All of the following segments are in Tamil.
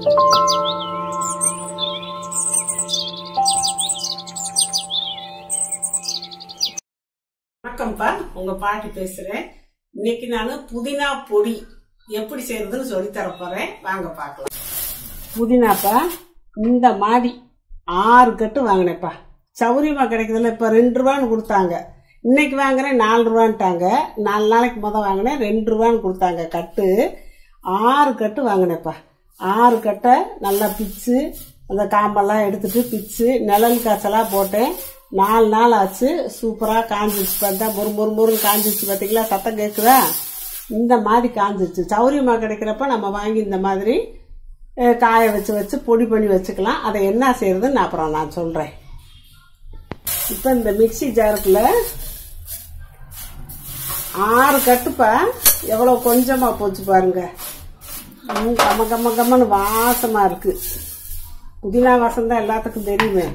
வணக்கம்ப்பா உங்க பாட்டி பேசுறேன் இன்னைக்கு நான் புதினா பொடி எப்படி செய்யறதுன்னு சொல்லி தர போறேன் வாங்க பார்க்கலாம் புதினாப்பா இந்த மாதிரி ஆறு கட்டு வாங்கினேப்பா சௌரியமா கிடைக்குதுல்ல இப்ப ரெண்டு ரூபான்னு கொடுத்தாங்க இன்னைக்கு வாங்குறேன் நாலு ரூபான்ட்டாங்க நாலு நாளைக்கு முத வாங்கினேன் ரெண்டு ரூபான்னு கொடுத்தாங்க கட்டு ஆறு கட்டு வாங்கினேப்பா ஆறு கட்டை நல்லா பிச்சு அந்த காம்பெல்லாம் எடுத்துட்டு பிச்சு நிழல் காய்ச்சலாக போட்டேன் நாலு நாள் ஆச்சு சூப்பராக காஞ்சிச்சு பார்த்தா மொறு மொறு மொறுன்னு காஞ்சிச்சு பார்த்தீங்களா சத்தம் கேட்குதா இந்த மாதிரி காஞ்சிச்சு சௌரியமாக கிடைக்கிறப்ப நம்ம வாங்கி இந்த மாதிரி அஹ், காய வச்சு வச்சு பொடி பண்ணி வச்சுக்கலாம் அதை என்ன செய்யறதுன்னு அப்புறம் நான் சொல்கிறேன் இப்போ இந்த மிக்ஸி ஜாருக்குள்ள ஆறு கட்டுப்பா எவ்வளோ கொஞ்சமாக போச்சு பாருங்க ம், கம கம கம்மன்னு வாசமா இருக்கு புதினா வாசம் தான் எல்லாத்துக்கும் தெரியுமே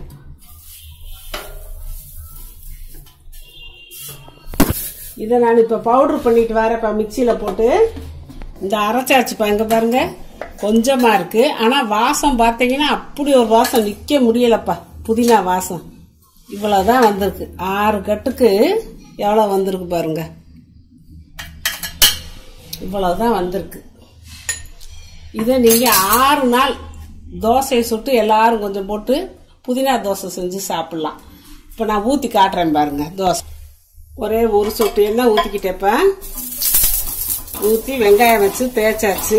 இதை நான் இப்போ பவுடர் பண்ணிட்டு வரேன்ப்பா மிக்சியில் போட்டு இந்த அரைச்சாச்சுப்பா இங்கே பாருங்க கொஞ்சமா இருக்கு ஆனால் வாசம் பார்த்தீங்கன்னா அப்படி ஒரு வாசம் நிற்க முடியலப்பா புதினா வாசம் இவ்வளோதான் வந்திருக்கு ஆறு கட்டுக்கு எவ்வளோ வந்திருக்கு பாருங்க இவ்வளவுதான் வந்திருக்கு இதை நீங்கள் ஆறு நாள் தோசையை சுட்டு எல்லாரும் கொஞ்சம் போட்டு புதினா தோசை செஞ்சு சாப்பிடலாம் இப்போ நான் ஊற்றி காட்டுறேன் பாருங்க தோசை ஒரே ஒரு சொட்டு எண்ணெய் ஊற்றிக்கிட்டேப்ப ஊற்றி வெங்காயம் வச்சு தேய்ச்சாச்சு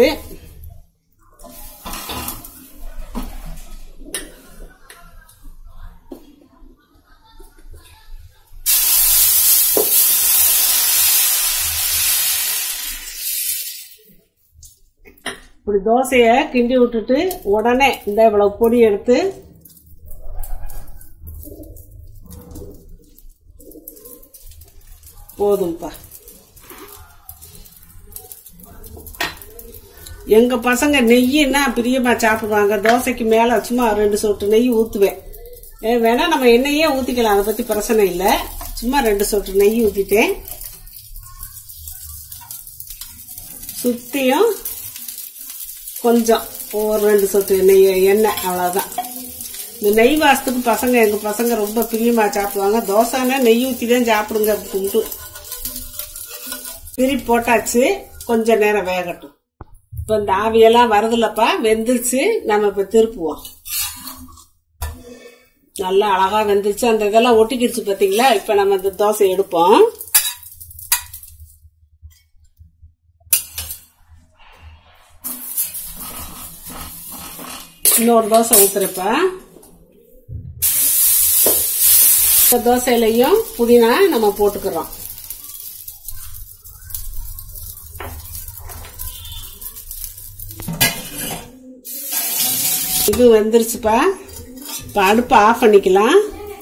இப்படி தோசையை கிண்டி விட்டுட்டு உடனே இந்த இவ்வளவு பொடி எடுத்து போதும்ப்பா எங்க பசங்க நெய்யின்னா பிரியமா சாப்பிடுவாங்க தோசைக்கு மேல சும்மா ரெண்டு சொட்டு நெய் ஊத்துவேன் ஏ, வேணா நம்ம எண்ணெயே ஊத்திக்கலாம் அதை பத்தி பிரச்சனை இல்லை சும்மா ரெண்டு சொட்டு நெய் ஊத்திட்டேன் சுத்தியும் கொஞ்சம் ஒரு ரெண்டு சொட்டு நெய் எண்ணெய் அவ்வளோதான் இந்த நெய் வாசத்துக்கு பசங்க எங்க பசங்க ரொம்ப பிரியமா சாப்பிடுவாங்க தோசைன்னா நெய் ஊற்றி தான் சாப்பிடுங்க அப்படின்ட்டு திருப்பி போட்டாச்சு கொஞ்ச நேரம் வேகட்டும் இப்போ இந்த ஆவியெல்லாம் வருதுலப்பா வெந்துருச்சு நம்ம இப்போ திருப்புவோம் நல்லா அழகா வெந்துருச்சு அந்த இதெல்லாம் ஒட்டிக்கிடுச்சு பார்த்தீங்களா இப்போ நம்ம இந்த தோசை எடுப்போம் இன்னொரு தோசை ஊத்துறப்ப இந்த தோசையிலையும் புதினா நம்ம போட்டுக்கிறோம் இது வெந்துருச்சுப்பா இப்போ அடுப்பை ஆஃப் பண்ணிக்கலாம்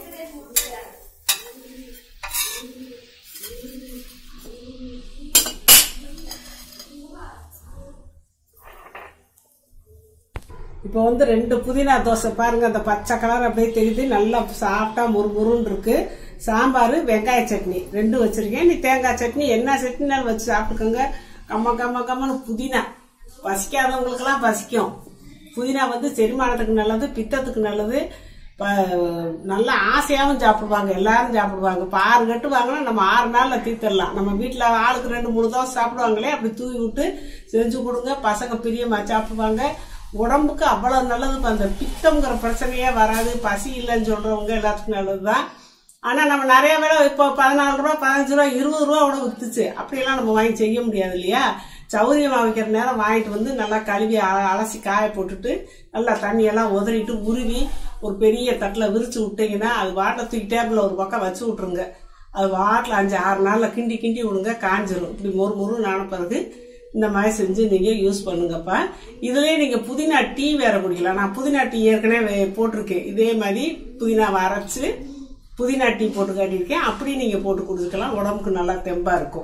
இப்போ வந்து ரெண்டு புதினா தோசை பாருங்க அந்த பச்சை கலர் அப்படியே தெரியுது நல்லா சாப்பிட்டா முறுமுறுன்னு இருக்கு சாம்பார் வெங்காய சட்னி ரெண்டும் வச்சிருக்கேன் நீ தேங்காய் சட்னி என்ன சட்னினாலும் வச்சு சாப்பிட்டுக்கோங்க கம்ம கம்ம கம்மன்னு புதினா பசிக்காதவங்களுக்கெல்லாம் பசிக்கும் புதினா வந்து செரிமானத்துக்கு நல்லது பித்தத்துக்கு நல்லது ப- நல்லா ஆசையாவும் சாப்பிடுவாங்க எல்லாரும் சாப்பிடுவாங்க இப்போ ஆறு கட்டு வாங்கினா நம்ம ஆறு நாள்ல தீர்த்திடலாம் நம்ம வீட்டில் ஆளுக்கு ரெண்டு மூணு தோசை சாப்பிடுவாங்களே அப்படி தூவி விட்டு செஞ்சு கொடுங்க பசங்க பிரியமா சாப்பிடுவாங்க உடம்புக்கு அவ்வளவு நல்லது இப்ப அந்த பித்தம்ங்கிற பிரச்சனையே வராது பசி இல்லைன்னு சொல்றவங்க எல்லாத்துக்கும் நல்லதுதான் ஆனா நம்ம நிறைய பேரை இப்போ பதினாலு ரூபா பதினஞ்சு ரூபா இருபது ரூபா கூட வித்துச்சு அப்படியெல்லாம் நம்ம வாங்கி செய்ய முடியாது இல்லையா சௌரியமா வைக்கிற நேரம் வாங்கிட்டு வந்து நல்லா கழுவி அ- அலசி காய போட்டுட்டு நல்லா தண்ணியெல்லாம் உதறிட்டு உருவி ஒரு பெரிய தட்டில் விரிச்சு விட்டீங்கன்னா அது வாட்டில் தூக்கி டேபிளில் ஒரு பக்கம் வச்சு விட்ருங்க அது வாட்டில் அஞ்சு ஆறு நாளில் கிண்டி கிண்டி விடுங்க காஞ்சிரும் இப்படி மொறு மொறு நான பிறகு இந்த மாதிரி செஞ்சு நீங்கள் யூஸ் பண்ணுங்கப்பா இதுலேயே நீங்கள் புதினா டீ வேற குடிக்கலாம் நான் புதினா டீ ஏற்கனவே வே- போட்டிருக்கேன் இதே மாதிரி புதினாவை அரைச்சு புதினா டீ போட்டு காட்டியிருக்கேன் அப்படி நீங்கள் போட்டு குடிச்சுக்கலாம் உடம்புக்கு நல்லா தெம்பாக இருக்கும்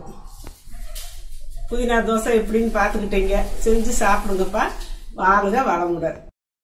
புதினா தோசை எப்படின்னு பார்த்துக்கிட்டீங்க செஞ்சு சாப்பிடுங்கப்பா வாழ்க வளமுடன்